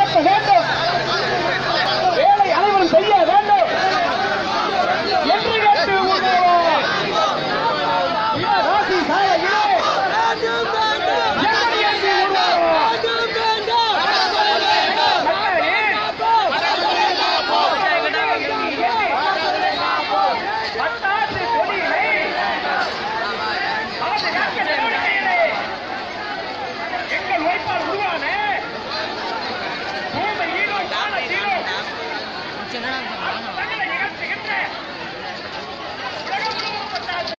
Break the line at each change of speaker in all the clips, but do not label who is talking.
நடத்த வேண்டும் வேலை அனைவரும் செய்ய வேண்டும் என்று கேட்டு ஊர்வலம். சிவகாசி சாலையிலே எப்படி என்று ஊர்வலம். பட்டாசு கொடிகளை பாதுகாக்க நடவடிக்கையிலே எங்கள் உழைப்பால் உருவான பூமி ஈரோ வானத்திலோ தங்களை நிகழ்த்துகின்ற உலகம் முழுவதும் பட்டாசு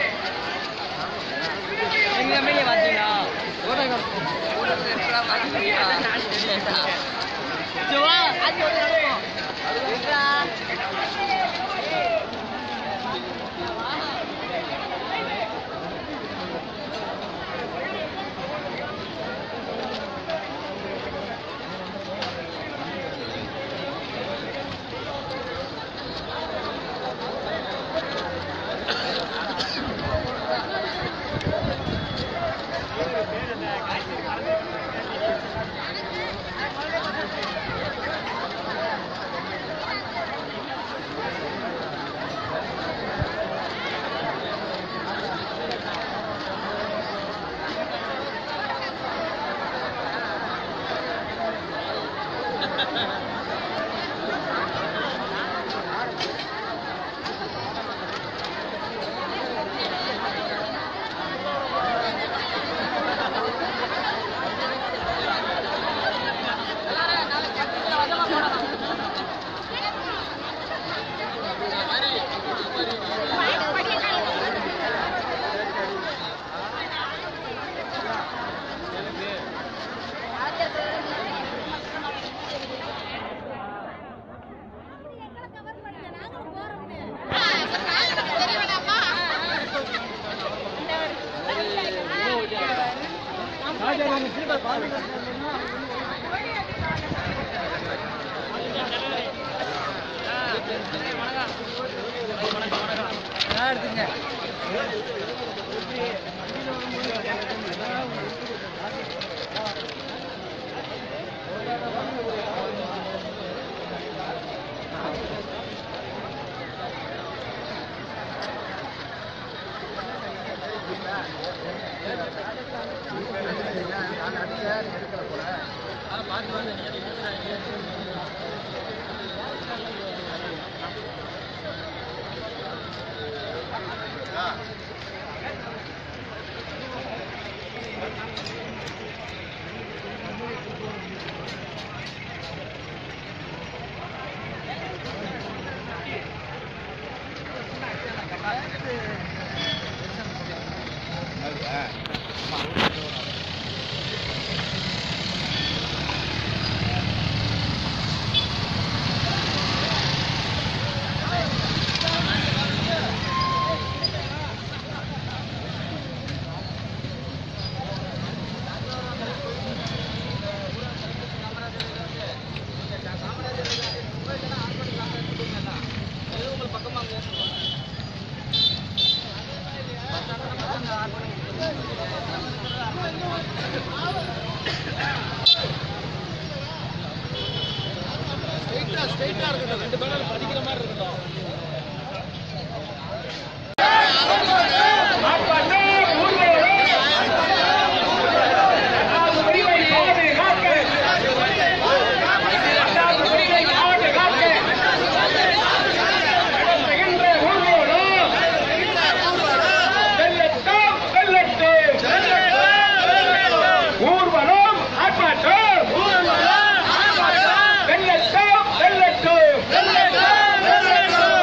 ஊர்வலம் ஆர்ப்பாட்டம் வெள்ளட்டம் வெள்ளட்டம்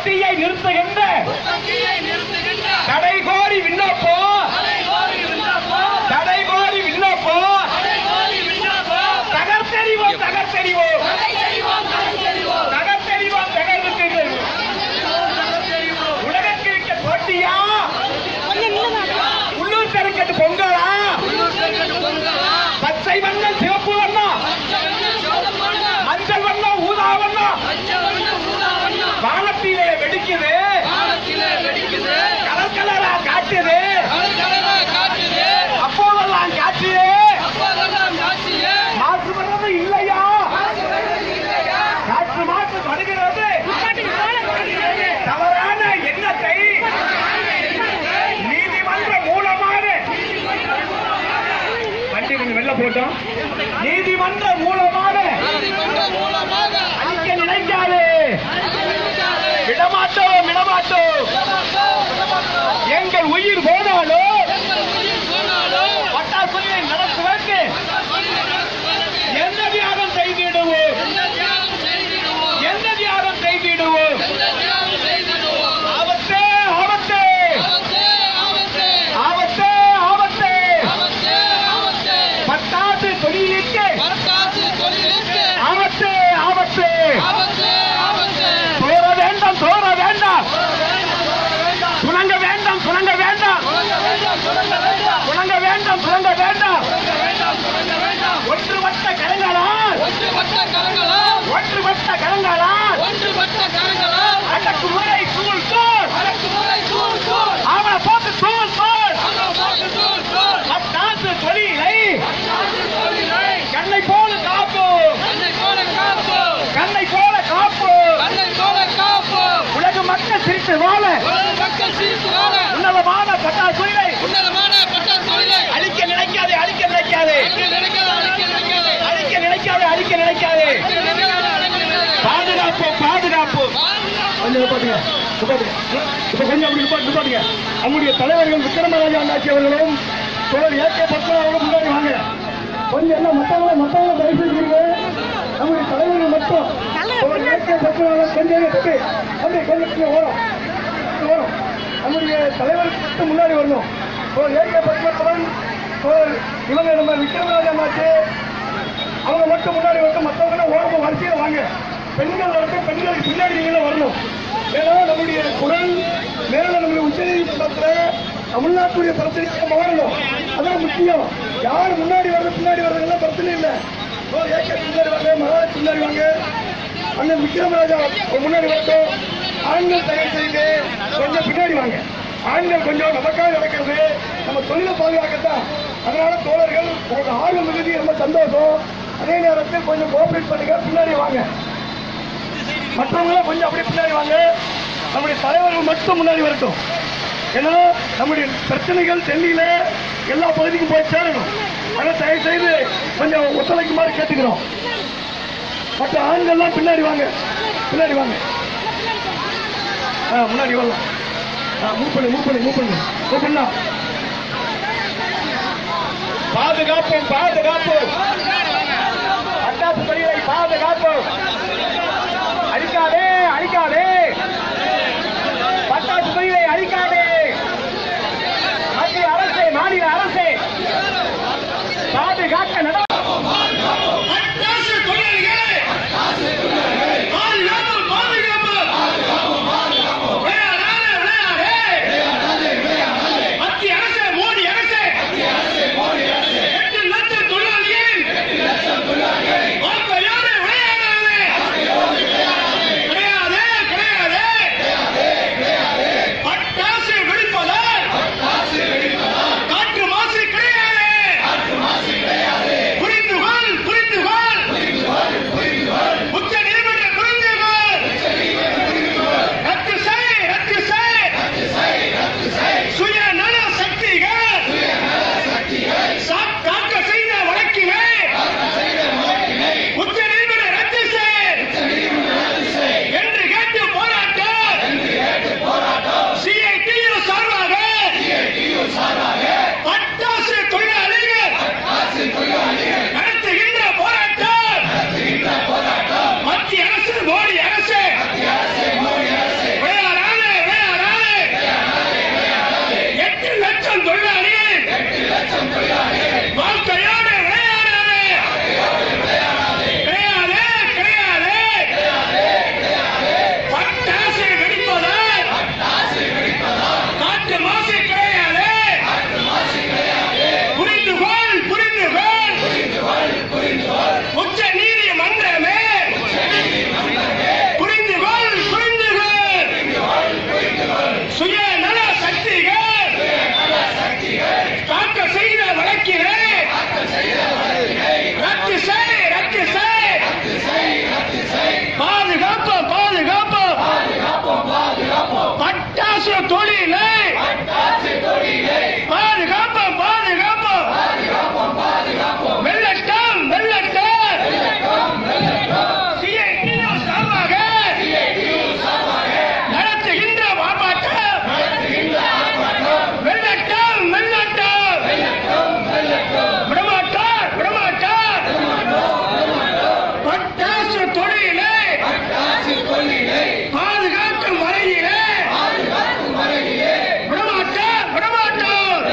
உற்பத்தியை நிறுத்துகின்ற
உற்பத்தியை நிறுத்துகின்ற
தடை கோரி விண்ணப்பம்
தலைகோரி விண்ணப்பம்
தடை கோரி விண்ணப்பம்
தலைகோரி விண்ணப்பம்
தகர்த்தெறிவோம் தகர்த்தெறிவோம்
தடை செய்வோம் தடை செய்வோம்
தகர்த்தெறிவோம் தகர்த்தெறிவோம் உலக கிரிக்கெட் போட்டியா உள்ளூர் கிரிக்கெட் பொங்கலா
உள்ளூர் கிரிக்கெட் பொங்கலா
பச்சை வண்ணம் சிவப்பு வண்ணம்
பச்சை வண்ணம் சிவப்பு வண்ணம்
மஞ்சள் வண்ணம் ஊதா வண்ணம்
மஞ்சள் வண்ணம் ஊதா வண்ணம்
வானத்திலே வெடிக்குது
வானத்திலே வெடிக்குது
கலர் கலரா காட்டுது
கலர் கலரா காட்டுது
அப்போதெல்லாம் காட்டுது
அப்போதெல்லாம் காட்சியே
மாசு வர்றது இல்லையா காற்று மாசு வருகிறது தவறான எண்ணத்தை நீதிமன்றம் மூலமாக வண்டி கொஞ்சம் வெளில போட்டோம் நீதிமன்றம் மூலமாக
நீதிமன்றம் மூலமாக
அழிக்க நினைக்காது விடமாட்டோம் விடமாட்டோம் எங்கள் உயிர் போனாலும்
உயிர் போனாலும்
பட்டாசுகளை நடத்துவதற்கு எந்த தியாகம் செய்திடுவோம்
எந்த தியாகம் செய்திடுவோம்
எந்த தியாகம் செய்திடுவோம்
எந்த தியாகம் செய்திடுவோம்
ஆபத்தே ஆபத்தே
ஆபத்தே ஆபத்தே
ஆபத்தே ஆபத்தே
ஆபத்தே ஆபத்தே
பட்டாசு தொழிலுக்கு
பரக்காசு தொழிலுக்கு
ஆபத்தே ஆபத்தே
ஆபத்தே ஆபத்தே
சோர வேண்டாம் சோர வேண்டாம் சுணங்க வேண்டாம் சுணங்க வேண்டாம்
சுரங்க வேண்டாம் சுரங்க வேண்டாம்
சுணங்க வேண்டாம் சுணங்க வேண்டாம்
சுரங்க வேண்டாம் சுரங்க வேண்டாம்
ஒன்றுபட்ட கரங்களால்
ஒன்றுபட்ட கரங்களால்
ஒன்றுபட்ட கரங்களால்
ஒன்றுபட்ட கரங்களால்
அடக்குமுறை தூள் தூள்
அடக்குமுறை தூள் தூள்
அவனை போட்டு தூள் தூள்
அகம் போட்டு தூள் தூள்
பட்டாசு தொழிலை
பட்டாசு தொழிலை
கண்ணை போல காப்பு
கண்ணை போல காப்பு
கண்ணை போல காப்பு
கண்ணை போல காப்பு
உலக மக்கள் சிரித்து வாழ
உலக மக்கள் சிரித்து வாழ
உன்னதமான பட்டாசு தொழிலை
உன்னதமான பட்டாசு தொழிலை
அழிக்க நினைக்காதே அழிக்க நினைக்காதே
அழிக்க நினைக்காத அழிக்க நினைக்காத
அழிக்க நினைக்காதே அழிக்க நினைக்காதே
அழிக்க நினைக்காத அழிக்க நினைக்காத
பாதுகாப்பு பாதுகாப்பு கொஞ்சம் நிப்பாட்டுங்க நிப்பாட்டுங்க இப்ப கொஞ்சம் அப்படி நிப்பாட்டு நிப்பாட்டுங்க நம்முடைய தலைவர்கள் விக்ரமராஜா அண்ணாச்சி அவர்களும் தோழர் ஏகே பத்மன் அவர்களும் முன்னாடி வாங்க கொஞ்சம் எல்லாம் மத்தவங்க மத்தவங்க தயவு செஞ்சுருங்க நம்முடைய தலைவர்கள் மட்டும் தோழர் ஏகே பத்மன் அவர்கள் கொஞ்சம் தம்பி தம்பி கொஞ்சம் கொஞ்சம் ஓரம் கொஞ்சம் ஓரம் நம்முடைய தலைவருக்கு மட்டும் முன்னாடி வரணும் தோழர் ஏகே பத்மத்துடன் தோழர் இவங்க நம்ம விக்ரமராஜா அண்ணாச்சி அவங்க மட்டும் முன்னாடி வந்து மற்றவங்க ஓரமா வரிசையில வாங்க பெண்கள் வரட்டும் பெண்களுக்கு பின்னாடி நீங்க வரணும் ஏன்னா நம்முடைய குரல் மேல நம்முடைய உச்ச நீதிமன்றத்துல தமிழ்நாட்டுடைய பிரச்சனைக்கு மாறணும் அதான் முக்கியம் யார் முன்னாடி வர்றது பின்னாடி வர்றதுலாம் பிரச்சனை இல்லை ஓ, ஏகே பின்னாடி வாங்க மகாராஜ் பின்னாடி வாங்க அண்ணன் விக்ரமராஜா முன்னாடி வரட்டும் ஆண்கள் தயவு செய்து கொஞ்சம் பின்னாடி வாங்க ஆண்கள் கொஞ்சம் நமக்காக நடக்கிறது நம்ம தொழிலை பாதுகாக்கத்தான் அதனால தோழர்கள் உங்களுக்கு ஆர்வம் மிகுதி ரொம்ப சந்தோஷம் அதே நேரத்தில் கொஞ்சம் கோஆபரேட் பண்ணுங்க பின்னாடி வாங்க மற்றவங்களும் கொஞ்சம் அப்படியே பின்னாடி வாங்க நம்முடைய தலைவர்கள் மட்டும் முன்னாடி வரட்டும் ஏன்னா நம்முடைய பிரச்சனைகள் டெல்லியில எல்லா பகுதிக்கும் போய் சேரணும் அதனால தயவு செய்து கொஞ்சம் ஒத்துழைக்குமாறு கேட்டுக்கிறோம் மற்ற ஆண்கள்லாம் பின்னாடி வாங்க பின்னாடி வாங்க ஆ, முன்னாடி வரலாம் மூவ் பண்ணு மூவ் பண்ணு மூவ் பண்ணு மூவ் பண்ணா பாதுகாப்போம் பாதுகாப்போம் பட்டாசு தொழிலை பாதுகாப்போம் அழிக்காதே அழிக்காதே பட்டாசு தொழிலை அழிக்காதே மத்திய அரசே மாநில அரசே பாதுகாக்க நட
பட்டாசு தொழிலாளிகளே பாதுகாப்பு பாதுகாப்பு விளையாடாதே விளையாடே மத்திய அரசு மோடி அரசு எட்டு லட்சம் தொழிலாளிகள் வார்த்தையோடு விளையாடாதே கிடையாதே கிடையாதே பட்டாசு வாழ்க்கையோடு விளையாடாதே கிடையாதே கிடையாதே பட்டாசு வெடிப்பதால் காற்று மாசு கிடையாது புரிந்து கொள் புரிந்து கொள் உச்ச நீதிமன்றமே புரிந்து கொள் புரிந்து கொள் சுய நல சக்திகள் தாக்க செய்த வழக்கிலே ரத்து செய் ரத்து செய் பாதுகாப்பு பாதுகாப்பு பட்டாசு தொழிலை பாதுகாப்பு பாதுகாப்பு வெள்ளட்டம் வெள்ளட்டம் CITU சார்பாக நடத்துகின்ற ஆர்ப்பாட்டம் வெள்ளட்டம் வெள்ளட்டம் விடமாட்டார் விடமாட்டார் பட்டாசு தொழிலை பாதுகாக்கும் வரையிலே விடமாட்டார் விடமாட்டார்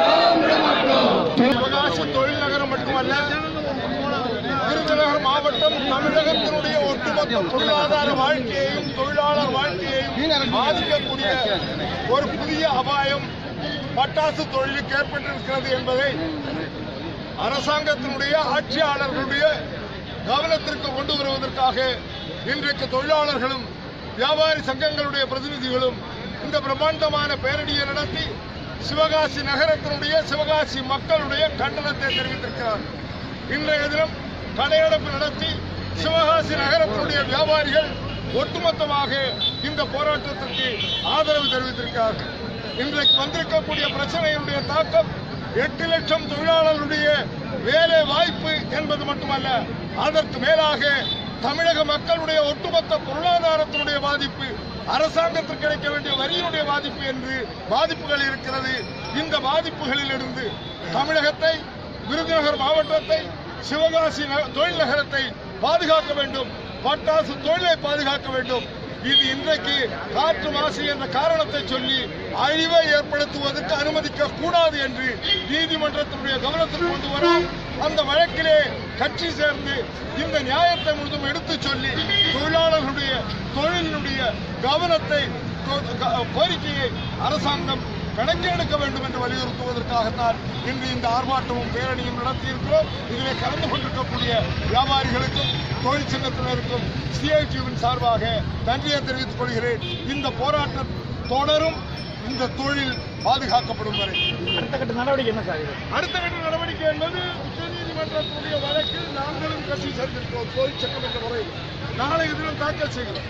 சிவகாசி தொழில் நகரம் மட்டுமல்ல விருதுநகர் மாவட்டம் தமிழகத்தினுடைய ஒட்டுமொத்த பொருளாதார வாழ்க்கையையும் தொழிலாளர் வாழ்க்கையையும் பாதிக்கக்கூடிய ஒரு புதிய அபாயம் பட்டாசு தொழிலுக்கு ஏற்பட்டிருக்கிறது என்பதை அரசாங்கத்தினுடைய ஆட்சியாளர்களுடைய கவனத்திற்கு கொண்டு வருவதற்காக இன்றைக்கு தொழிலாளர்களும் வியாபாரி சங்கங்களுடைய பிரதிநிதிகளும் இந்த பிரம்மாண்டமான பேரணியை நடத்தி சிவகாசி நகரத்தினுடைய சிவகாசி மக்களுடைய கண்டனத்தை தெரிவித்திருக்கிறார் இன்றைய தினம் கடையடைப்பு நடத்தி சிவகாசி நகரத்தினுடைய வியாபாரிகள் ஒட்டுமொத்தமாக இந்த போராட்டத்திற்கு ஆதரவு தெரிவித்திருக்கிறார்கள் இன்றைக்கு வந்திருக்கக்கூடிய பிரச்சனையினுடைய தாக்கம் எட்டு லட்சம் தொழிலாளர்களுடைய வேலை வாய்ப்பு என்பது மட்டுமல்ல அதற்கு மேலாக தமிழக மக்களுடைய ஒட்டுமொத்த பொருளாதாரத்தினுடைய பாதிப்பு அரசாங்கத்திற்கு கிடைக்க வேண்டிய வரியினுடைய பாதிப்பு என்று பாதிப்புகள் இருக்கிறது இந்த பாதிப்புகளில் இருந்து தமிழகத்தை விருதுநகர் மாவட்டத்தை சிவகாசி ந- தொழில் நகரத்தை பாதுகாக்க வேண்டும் பட்டாசு தொழிலை பாதுகாக்க வேண்டும் இது இன்றைக்கு காற்று மாசு என்ற காரணத்தை சொல்லி அழிவை ஏற்படுத்துவதற்கு அனுமதிக்க கூடாது என்று நீதிமன்றத்தினுடைய கவனத்திற்கு கொண்டு வர அந்த வழக்கிலே கட்சி சேர்ந்து இந்த நியாயத்தை முழுதும் எடுத்துச் சொல்லி தொழிலாளர்களுடைய தொழிலினுடைய கவனத்தை கோ- க- கோரிக்கையை அரசாங்கம் கணக்கெடுக்க வேண்டும் என்று வலியுறுத்துவதற்காகத்தான் இன்று இந்த ஆர்ப்பாட்டமும் பேரணியும் நடத்தியிருக்கிறோம் இதிலே கலந்து கொண்டிருக்கக்கூடிய வியாபாரிகளுக்கும் தொழிற்சங்கத்தினருக்கும் சிஐடியுவின் சார்பாக நன்றியை தெரிவித்துக் கொள்கிறேன் இந்த போராட்டம் தொடரும் இந்த தொழில் பாதுகாக்கப்படும் வரை
அடுத்த கட்ட நடவடிக்கை என்ன சார் இது?
அடுத்த கட்ட நடவடிக்கை என்பது உச்சநீதிமன்றத்துடைய வழக்கில் நாங்களும் கட்சி சேர்ந்திருக்கிறோம் தொழிற்சங்கம் என்ற முறையில் நாளை தினம் தாக்கல் செய்கிறோம்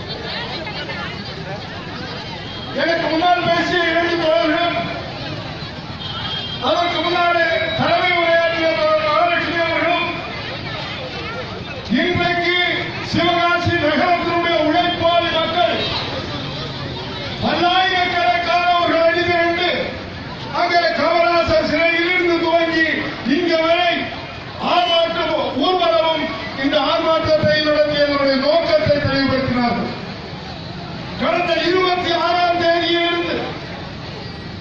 எனக்கு முன்னால் பேசிய இரண்டு தோழர்களும் அதற்கு முன்னாலே தலைமை உரையாற்றிய தோழர் மகாலட்சுமி அவர்களும் இன்றைக்கு சிவகாசி நகரத்தினுடைய உழைப்பாளி மக்கள் பல்லாயிரக்கணக்கானவர்கள் அணிதிரண்டு அங்கே காமராசர் சிலையிலிருந்து துவங்கி இங்க வரை ஆர்ப்பாட்டம் ஊர்வலமும் இந்த ஆர்ப்பாட்டத்தை நடத்தியதனுடைய நோக்கத்தை தெளிவுபடுத்தினார்கள் கடந்த இருபத்தி ஆறாம் தேதியிலிருந்து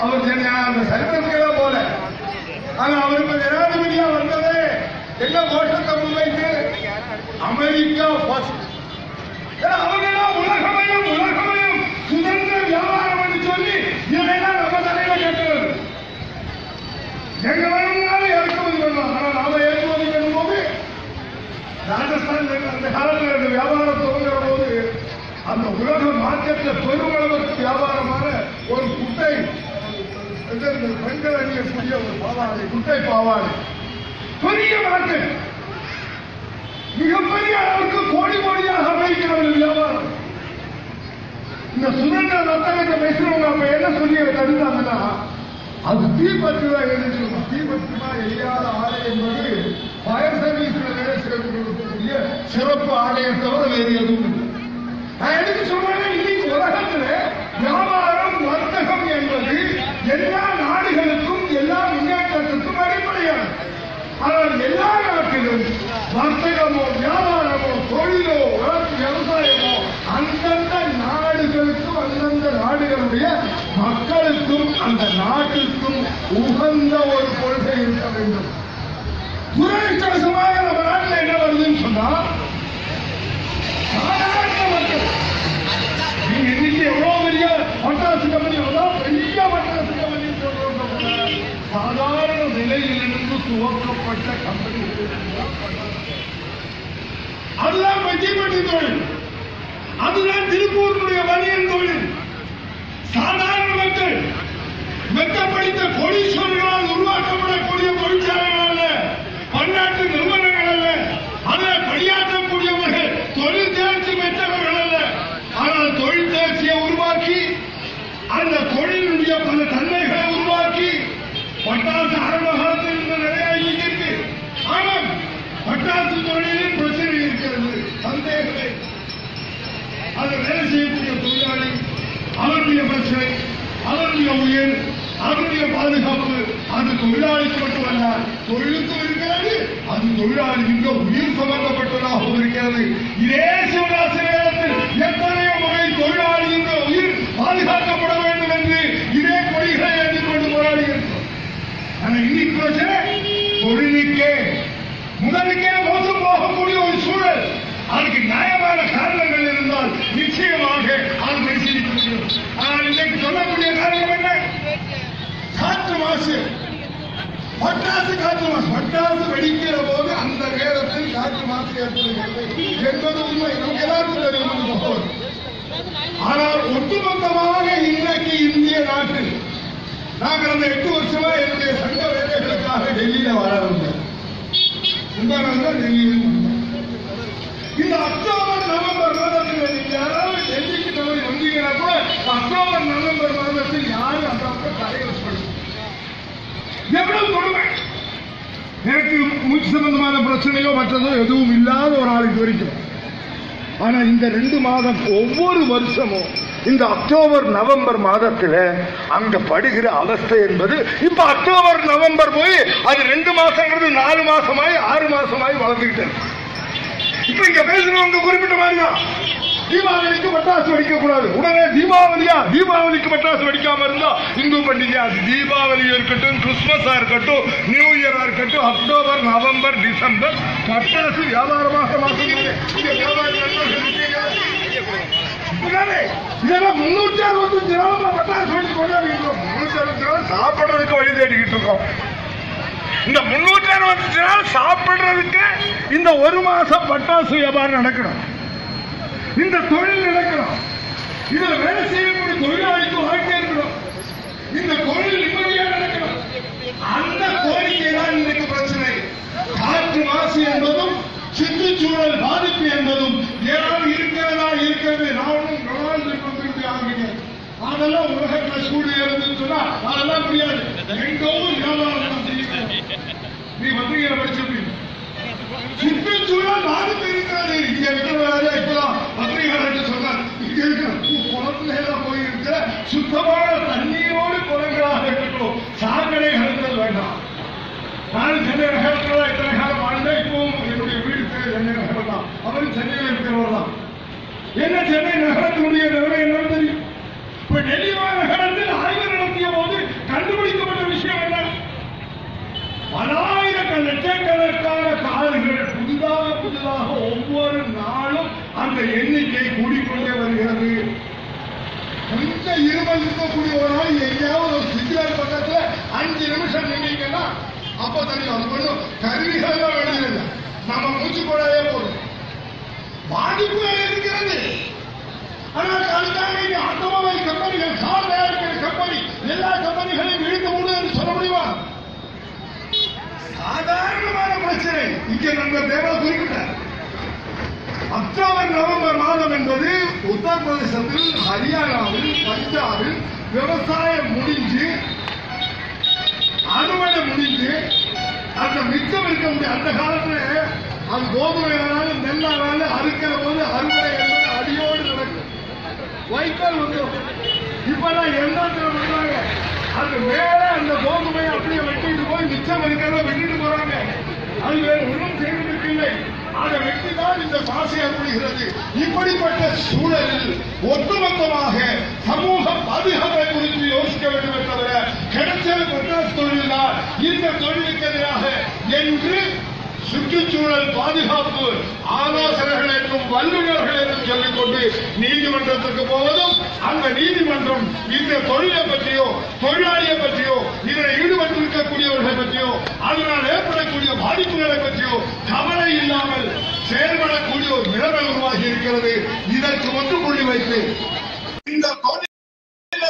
அவர் ஜன- அந்த சரித்திரத்துக்கு போல ஆனா அவர் இப்ப ஜனாதிபதியா வந்தது என்ன கோஷத்தை முன்வைத்து அமெரிக்கா ஃபர்ஸ்ட் ஏன்னா அவங்க எல்லாம் உலகமயம் உலகமயம் சுதந்திர வியாபாரம் என்று சொல்லி இதையெல்லாம் நம்ம தலையில கேட்கிறது எங்க வேணும்னாலும் இறக்குமதி பண்ணலாம் ஆனா நாம ஏற்றுமதி பண்ணும்போது ராஜஸ்தான் அந்த காலத்தில் அந்த வியாபாரம் துவங்குற போது அந்த உலக மார்க்கெட்ல பெருமளவுக்கு வியாபாரமான ஒரு குட்டை இது இந்த பெண்கள் அணியக்கூடிய ஒரு பாவாடை குட்டை பாவாடை பெரிய மார்க்கெட் மிகப்பெரிய அளவுக்கு கோடி கோடியாக அமெரிக்கிற ஒரு வியாபாரம் இந்த சுதந்திர வர்த்தகத்தை பேசுறவங்க அப்ப என்ன சொல்லி தடுத்தாங்கன்னா அது தீப்பற்றுவா எழுதிருக்கணும் தீப்பற்றுமா எரியாத ஆலை என்பது ஃபயர் சர்வீஸ்ல வேலை செய்யக்கூடிய சிறப்பு ஆலையை தவிர வேறு எதுவும் இல்லை நான் எதுக்கு சொல்றேன்னா இன்னைக்கு உலகத்துல வியாபாரம் வர்த்தகம் என்பது எல்லா நாடுகளுக்கும் எல்லா முன்னேற்றத்துக்கும் அடிப்படையானது ஆனால் எல்லா நாட்டிலும் வர்த்தகமோ வியாபாரமோ தொழிலோ உழவு விவசாயமோ அந்தந்த நாடுகளுக்கும் அந்தந்த நாடுகளுடைய மக்களுக்கும் அந்த நாட்டிற்கும் உகந்த ஒரு கொள்கை இருக்க வேண்டும் துரதிருஷ்டவசமாக நம்ம நாட்டில் என்ன வருதுன்னு சொன்னா சாதாரண மக்கள் நீங்க இன்னைக்கு எவ்வளவு பெரிய பட்டாசு கம்பெனி எவ்வளவு பெரிய பட்டாசு கம்பெனி சொல்றோம் சாதாரண நிலையிலிருந்து துவக்கப்பட்ட கம்பெனி அதுதான் பட்டிப்பட்டி தொழில் அதுதான் திருப்பூருடைய வணிகன் தொழில் சாதாரண மக்கள் மெத்த படித்த கோடீஸ்வரர்களால் உருவாக்கப்படக்கூடிய தொழிற்சாலைகள் அல்ல பன்னாட்டு நிறுவனங்கள் அல்ல அதில் பணியாற்றக்கூடியவர்கள் தொழில் தேர்ச்சி பெற்றவர்கள் அல்ல ஆனால் தொழில் தேர்ச்சியை உருவாக்கி அந்த தொழிலுடைய பல தன்மைகளை உருவாக்கி பட்டாசு ஆரம்ப காலத்தில் இருந்த நிறைய இருக்கு ஆனால் பட்டாசு தொழிலில் பிரச்சனை இருக்கிறது சந்தேகமே அது வேலை செய்யக்கூடிய தொழிலாளி அவருடைய பிரச்சனை அவருடைய உயிர் அவருடைய பாதுகாப்பு அது தொழிலாளிக்கு மட்டுமல்ல தொழிலுக்கும் இருக்கிறது அது தொழிலாளிக்கு உயிர் சம்பந்தப்பட்டதாகவும் இருக்கிறது இதே சிவகாசி நேரத்தில் எத்தனையோ முறை தொழிலாளியின் உயிர் பாதுகாக்கப்பட வேண்டும் என்று இதே கொள்கைகளை ஏற்றுக்கொண்டு போராடுகிறோம் ஆனா இன்னைக்கு பிரச்சனை தொழிலுக்கே முதலுக்கே மோசம் போகக்கூடிய ஒரு சூழல் அதுக்கு நியாயமான காரணங்கள் இருந்தால் நிச்சயமாக அது பரிசீலிக்க முடியும் ஆனால் இன்னைக்கு சொல்லக்கூடிய காரணம் என்ன காற்று மாசு பட்டாசு காற்று மாசு பட்டாசு வெடிக்கிற போது அந்த நேரத்தில் காற்று மாசு ஏற்படுகிறது என்பது உண்மை நமக்கு எல்லாருக்கும் தெரியும் இந்த தகவல். ஆனால் ஒட்டுமொத்தமாக இன்றைக்கு இந்திய நாட்டில் நான் கடந்த எட்டு வருஷமா என்னுடைய சங்க வேலைகளுக்காக டெல்லியில வர இருந்தேன் உண்மையாக டெல்லியில் வந்தேன். இந்த அக்டோபர் நவம்பர் மாதத்தில் நீங்க யாராவது டெல்லிக்கு தவறி வந்தீங்கன்னா கூட அக்டோபர் நவம்பர் மாதத்தில் யாரும் அந்த பக்கம் தலைவர் எவ்வளவு கொடுமை எனக்கு மூச்சு சம்பந்தமான பிரச்சனையோ மற்றதோ எதுவும் இல்லாத ஒரு ஆள் இது வரைக்கும் ஆனா இந்த ரெண்டு மாதம் ஒவ்வொரு வருஷமும் இந்த அக்டோபர் நவம்பர் மாதத்துல அங்க படுகிற அவஸ்தை என்பது இப்ப அக்டோபர் நவம்பர் போய் அது ரெண்டு மாசங்கிறது நாலு மாசமாய் ஆறு மாசமாய் வளர்ந்துகிட்டு இருக்கு. இப்ப இங்க பேசுறவங்க குறிப்பிட்ட மாதிரி தான் தீபாவளிக்கு பட்டாசு வெடிக்க கூடாது உடனே தீபாவளியா தீபாவளிக்கு பட்டாசு வெடிக்காம இருந்தா இந்து பண்டிகை அது தீபாவளி இருக்கட்டும் கிறிஸ்துமஸா இருக்கட்டும் நியூ இயரா இருக்கட்டும் அக்டோபர் நவம்பர் டிசம்பர் பட்டாசு வியாபாரமாக மாற்றுகிறது இங்க வியாபாரி நண்பர்கள் இருக்கீங்க. இப்படிதானே? இதெல்லாம் முன்னூத்தி அறுபத்தஞ்சு நாள் பட்டாசு வெடிச்சு கொண்டாடிட்டு இருக்கோம் முன்னூத்தி அறுபத்தி நாள் சாப்பிடுறதுக்கு வழி தேடிக்கிட்டு இருக்கோம் இந்த முன்னூத்தி அறுபத்தஞ்சு நாள் சாப்பிடுறதுக்கு இந்த ஒரு மாசம் பட்டாசு வியாபாரம் நடக்கணும் இந்த தொழில் நடக்கணும் இதுல வேலை செய்யக்கூடிய தொழிலாளிக்கு வாழ்க்கை இருக்கணும் இந்த தொழில் நிம்மதியா நடக்கணும் அந்த கோரிக்கை தான் இன்றைக்கு பிரச்சனை காற்று மாசு என்பதும் சுற்றுச்சூழல் பாதிப்பு என்பதும் ஏதாவது இருக்கிறதா இருக்கிறது நானும் டொனால்டு ட்ரம்பிற்கு ஆகிறேன் அதெல்லாம் உலகத்துல சூழ்நிலை இருந்துன்னு சொன்னா அதெல்லாம் முடியாது எங்கோ வியாபாரம் தான் செய்யணும் நீ பத்திரிகையில படிச்சிருப்பீங்க சுற்றுச்சூழல் பாதிப்பு இருக்கிறது இங்க இருக்கிறவங்க இப்பதான் பத்திரிகையாளர் சொன்னார் இங்க இருக்கிற குளத்துல எல்லாம் போயிருக்க சுத்தமான தண்ணியோடு குளங்களாக இருக்கட்டும் சாக்கடைகள் இருந்தது வேண்டாம் நான் சென்னை நகரத்தில் தான் இத்தனை காலம் வாழ்ந்தேன் இப்பவும் என்னுடைய வீடு பேர் சென்னை நகரம் தான் அவரும் சென்னையில் இருக்கிறவர் தான் என்ன சென்னை நகரத்தினுடைய நிலைமை என்னன்னு தெரியும் இப்ப டெல்லி நகரத்தில் ஆய்வு நடத்திய போது எண்ணிக்கை கூடிக்கொண்டே வருகிறது கொஞ்சம் இருமல் இருக்கக்கூடிய ஒரு நாள் எங்கேயாவது ஒரு சிக்னல் பக்கத்துல அஞ்சு நிமிஷம் நின்னீங்கன்னா அப்ப தெரியும் அது ஒண்ணும் கருவிகள் தான் வேண்டியதில்லை நம்ம மூச்சு போடவே போதும் பாதிப்புகள் இருக்கிறது ஆனால் அதுக்காக இங்க ஆட்டோமொபைல் கம்பெனிகள் கார் தயாரிக்கிற கம்பெனி எல்லா கம்பெனிகளையும் இழுத்து மூடு என்று சொல்ல முடியுமா சாதாரணமான பிரச்சனை இங்கே நம்ம தேவா குறிப்பிட்டார் அக்டோபர் நவம்பர் மாதம் என்பது உத்தரப்பிரதேசத்தில் ஹரியானாவில் பஞ்சாபில் விவசாயம் முடிஞ்சு அறுவடை முடிஞ்சு அந்த மிச்சம் இருக்க முடியும் அந்த காலத்துல அது கோதுமை ஆனாலும் நெல்லானாலும் அறுக்கிற போது அறுவடை என்பது அடியோடு நடக்கும் வைக்கோல் வந்துடும் இப்பெல்லாம் எண்ணத்துல பண்றாங்க அது மேல அந்த கோதுமை அப்படியே வெட்டிட்டு போய் மிச்சம் இருக்கிறத வெட்டிட்டு போறாங்க அது வேற ஒன்றும் செய்வதற்கு இல்லை அதை வெட்டிதான் இந்த பாசை ஏற்படுகிறது இப்படிப்பட்ட சூழலில் ஒட்டுமொத்தமாக சமூக பாதுகாப்பை குறித்து யோசிக்க வேண்டுமே தவிர கிடைச்சது பட்டாசு தொழில் தான் இந்த தொழிலுக்கு எதிராக என்று சுற்றுச்சூழல் பாதுகாப்பு ஆலோசகர்கள் என்றும் வல்லுநர்கள் என்றும் சொல்லிக்கொண்டு நீதிமன்றத்துக்கு போவதும் அந்த நீதிமன்றம் இந்த தொழிலை பற்றியோ தொழிலாளியை பற்றியோ இதில் ஈடுபட்டிருக்கக்கூடியவர்களை பற்றியோ அதனால் ஏற்படக்கூடிய பாதிப்புகளை பற்றியோ கவலை இல்லாமல் செயல்படக்கூடிய ஒரு நிலைமை உருவாகி இருக்கிறது இதற்கு முற்றுப்புள்ளி வைத்து இந்த தொழிலை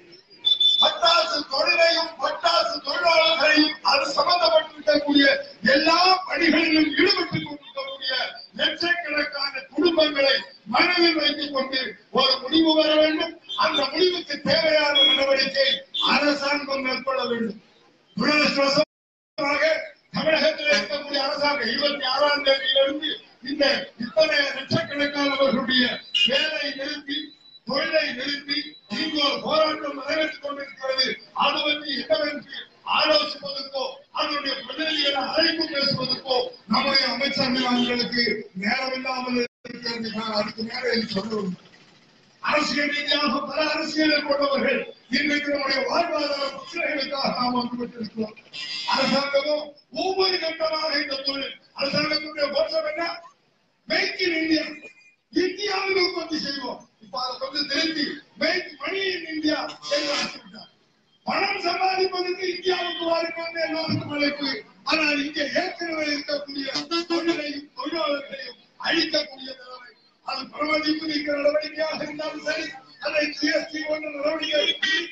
பட்டாசு தொழிலையும் பட்டாசு தொழிலாளர்களையும் அது சம்பந்தப்பட்டிருக்கக்கூடிய எல்லா பணிகளிலும் ஈடுபட்டுக் கொண்டிருக்கக்கூடிய லட்சக்கணக்கான குடும்பங்களை மனதில் வைத்துக் கொண்டு ஒரு முடிவு வர வேண்டும் அந்த முடிவுக்கு தேவையான நடவடிக்கை அரசாங்கம் மேற்கொள்ள வேண்டும் துரதிருஷ்டவசமாக தமிழகத்தில் இருக்கக்கூடிய அரசாங்கம் இருபத்தி ஆறாம் தேதியிலிருந்து இந்த இத்தனை லட்சக்கணக்கானவர்களுடைய வேலை நிறுத்தி தொழிலை நிறுத்தி இங்கு ஒரு போராட்டம் நடைபெற்றுக் கொண்டிருக்கிறது அது பற்றி என்னவென்று ஆலோசிப்பதற்கோ அதனுடைய பிரதிநிதிகளை அழைப்பு பேசுவதற்கோ நம்முடைய அமைச்சர்கள் அவர்களுக்கு நேரம் இல்லாமல் இருக்கிறது நான் அதுக்கு மேலே சொல்லுவேன் அரசியல் ரீதியாக பல அரசியலை கொண்டவர்கள் இன்றைக்கு நம்முடைய வாழ்வாதார பிரச்சனைகளுக்காக நாம் வந்துவிட்டிருக்கிறோம் அரசாங்கமும் ஒவ்வொரு கட்டமாக இந்த தொழில் அரசாங்கத்துடைய கோஷம் என்ன மேக் இன் இந்தியா இந்தியாவில் உற்பத்தி செய்வோம் இப்ப அதை கொஞ்சம் திருத்தி மேக் மணி இன் இந்தியா என்று ஆக்கிவிட்டார் பணம் சம்பாதிப்பதற்கு இந்தியாவுக்கு வாருங்கள் எல்லோருக்கும் அழைப்பு ஆனால் இங்கே ஏற்கனவே இருக்கக்கூடிய தொழிலையும் தொழிலாளர்களையும் அழிக்கக்கூடிய நிலைமை அது பிரமதிப்பு நீக்க நடவடிக்கையாக இருந்தாலும் சரி அதை ஜிஎஸ்டி போன்ற நடவடிக்கை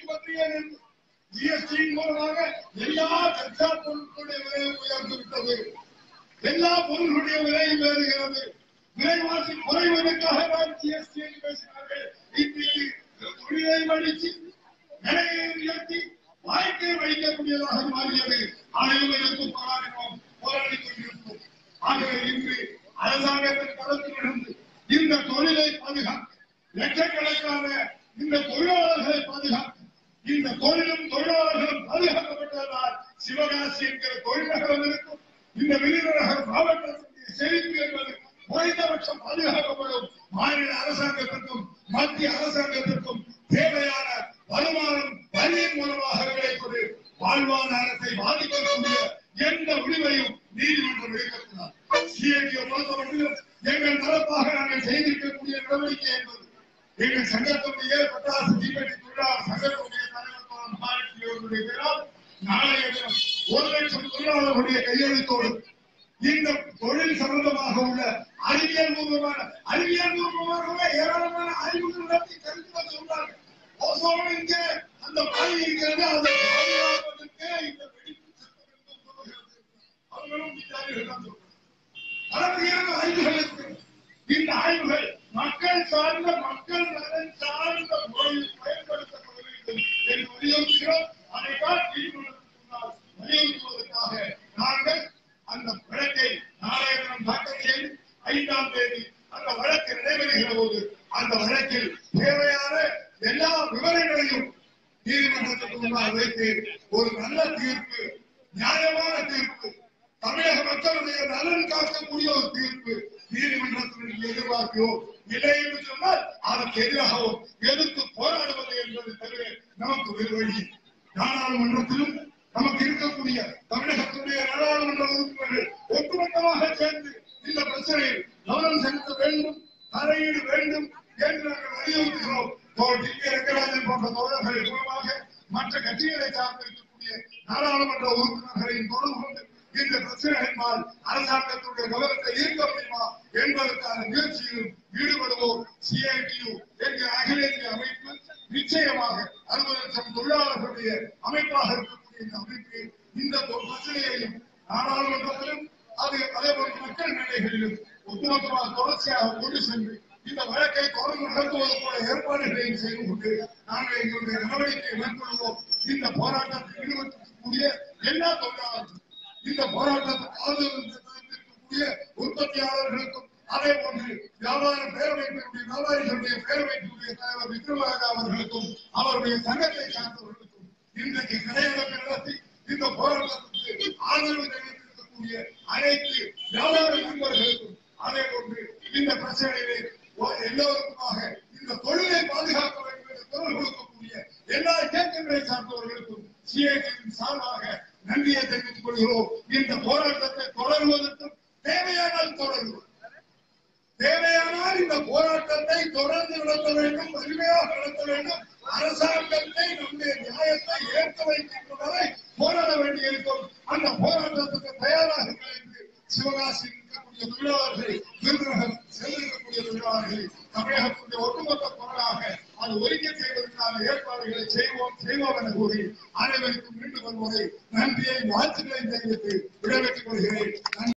ஜிஎஸ்டி மூலமாக எல்லா கச்சா பொருட்களுடைய விலையை உயர்ந்து விட்டது எல்லா பொருள்களுடைய விலையும் ஏறுகிறது விலைவாசி குறைவதற்காக தான் ஜிஎஸ்டி என்று பேசினார்கள் இன்றைக்கு தொழிலை அடித்து விலையை உயர்த்தி வாழ்க்கையை வழிக்கக்கூடியதாக மாறியது அனைவருக்கும் போராடினோம் போராடி கொண்டிருப்போம் ஆகவே இன்று அரசாங்கத்தின் களத்தில் இருந்து இந்த தொழிலை பாதுகாக்க லட்சக்கணக்கான இந்த தொழிலாளர்களை பாதுகாக்க இந்த தொழிலும் தொழிலாளர்களும் பாதுகாக்கப்பட்டதால் சிவகாசி என்கிற தொழிலகம் இருக்கும் இந்த விருதுநகர் மாவட்டத்தினுடைய செழிப்பு என்பது குறைந்தபட்சம் பாதுகாக்கப்படும் மாநில அரசாங்கத்திற்கும் மத்திய அரசாங்கத்திற்கும் தேவையான வருமானம் வரியின் மூலமாக கிடைப்பது வாழ்வாதாரத்தை பாதிக்கக்கூடிய எந்த முடிவையும் நீதிமன்றம் எடுக்கக்கூடாது சிஐடியை பொறுத்தவரையில் எங்கள் தரப்பாக நாங்கள் செய்திருக்கக்கூடிய நடவடிக்கை என்பது எங்கள் சங்கத்தினுடைய பட்டாசு தீபெட்டி தொழிலாளர் சங்கத்தினுடைய தலைவர் தோழர் மாலத்தி அவர்களுடைய பேரால் நாளைய தினம் ஒரு லட்சம் தொழிலாளர்களுடைய கையெழுத்தோடு இந்த தொழில் சம்பந்தமாக உள்ள அறிவியல் பூர்வமான அறிவியல் பூர்வமாகவே ஏராளமான ஆய்வுகள் நடத்தி கருத்து சொல்றாங்க ஓசோன் இங்கே அந்த பாய் இருக்கிறது அதை பாதுகாப்பதற்கே இந்த வெடிப்பு சட்டம் என்று சொல்லுகிறது அவர்களும் விஞ்ஞானிகள் தான் சொல்றாங்க பலவகையான ஆய்வுகள் இருக்கு இந்த ஆய்வுகள் மக்கள் சார்ந்த மக்கள் நலன் சார்ந்த முறையில் பயன்படுத்தப்பட வேண்டும் என்று வலியுறுத்துகிறோம் அதைத்தான் நீதிமன்றத்தினால் வலியுறுத்துவதற்காக நாங்கள் அந்த வழக்கை நாளைய தினம் தாக்கல் செய்து ஐந்தாம் தேதி அந்த வழக்கு நடைபெறுகிற போது அந்த வழக்கில் தேவையான எல்லா விவரங்களையும் நீதிமன்றத்துக்கு முன்னால் வைத்து ஒரு நல்ல தீர்ப்பு நியாயமான தீர்ப்பு தமிழக மக்களுடைய நலன் காக்கக்கூடிய ஒரு தீர்ப்பு நீதிமன்றத்தில் எதிர்பார்க்கிறோம் இல்லை என்று சொன்னால் அதற்கு எதிராகவும் எதிர்த்து போராடுவது என்பது தவிர நமக்கு வேறு வழி நாடாளுமன்றத்திலும் நமக்கு இருக்கக்கூடிய தமிழகத்துடைய நாடாளுமன்ற உறுப்பினர்கள் ஒட்டுமொத்தமாக சேர்ந்து இந்த பிரச்சனையில் கவனம் செலுத்த வேண்டும் தலையீடு இருக்கக்கூடிய நாடாளுமன்ற உறுப்பினர்களின் தொடர்பு கொண்டு இந்த பிரச்சனைகளினால் அரசாங்கத்துடைய கவனத்தை ஈர்க்க முடியுமா என்பதற்கான முயற்சியிலும் ஈடுபடுவோம் சிஐடியு என்கிற அகில இந்திய அமைப்பு நிச்சயமாக அறுபது லட்சம் தொழிலாளர்களுடைய அமைப்பாக இருக்கக்கூடிய இந்த அமைப்பு இந்த ஒரு பிரச்சனையையும் நாடாளுமன்றத்திலும் அது அதே போன்ற மக்கள் நிலைகளிலும் ஒட்டுமொத்தமாக தொடர்ச்சியாக கொண்டு சென்று இந்த வழக்கை தொடர்ந்து நடத்துவது போல ஏற்பாடுகளையும் செய்து கொண்டு நாங்கள் எங்களுடைய நடவடிக்கையை மேற்கொள்வோம் இந்த போராட்டத்தில் ஈடுபட்டிருக்கக்கூடிய எல்லா தொழிலாளர்களும் இந்த போராட்டத்தில் ஆதரவு தெரிவித்திருக்கக்கூடிய உற்பத்தியாளர்களுக்கும் அதே போன்று வியாபார பேரமைப்பினுடைய வியாபாரிகளுடைய பேரமைப்பினுடைய தலைவர் விக்ரமராஜா அவர்களுக்கும் அவருடைய சங்கத்தை சார்ந்தவர்களுக்கும் இன்றைக்கு கடையெடுப்பு நடத்தி இந்த போராட்டத்திற்கு ஆதரவு தெரிவித்திருக்கக்கூடிய அனைத்து வியாபார நண்பர்களுக்கும் அதே போன்று இந்த பிரச்சனையிலே ஒ- எல்லோருக்குமாக இந்த தொழிலை பாதுகாக்க வேண்டும் என்று குரல் கொடுக்கக்கூடிய எல்லா இயக்கங்களை சார்ந்தவர்களுக்கும் சிஐடியின் சார்பாக நன்றியை தெரிவித்துக் கொள்கிறோம் இந்த போராட்டத்தை தொடர்வதற்கும் தேவையானால் தொடருவோம் தேவையானால் இந்த போராட்டத்தை தொடர்ந்து நடத்த வேண்டும் வலிமையாக நடத்த வேண்டும் அரசாங்கத்தை நம்முடைய நியாயத்தை ஏற்க வைக்கின்ற வரை போராட வேண்டியிருக்கும் அந்த போராட்டத்துக்கு தயாராக என்று சிவகாசியில் இருக்கக்கூடிய தொழிலாளர்கள் விருதுநகர் சென்றிருக்கக்கூடிய தொழிலாளர்கள் தமிழகத்துடைய ஒட்டுமொத்த குரலாக அது ஒருங்கை செய்வதற்கான ஏற்பாடுகளை செய்வோம் செய்வோம் என கூறி அனைவருக்கும் மீண்டும் ஒருமுறை நன்றியை வாழ்த்துக்களை தெரிவித்து விடைபெற்றுக் கொள்கிறேன் நன்றி.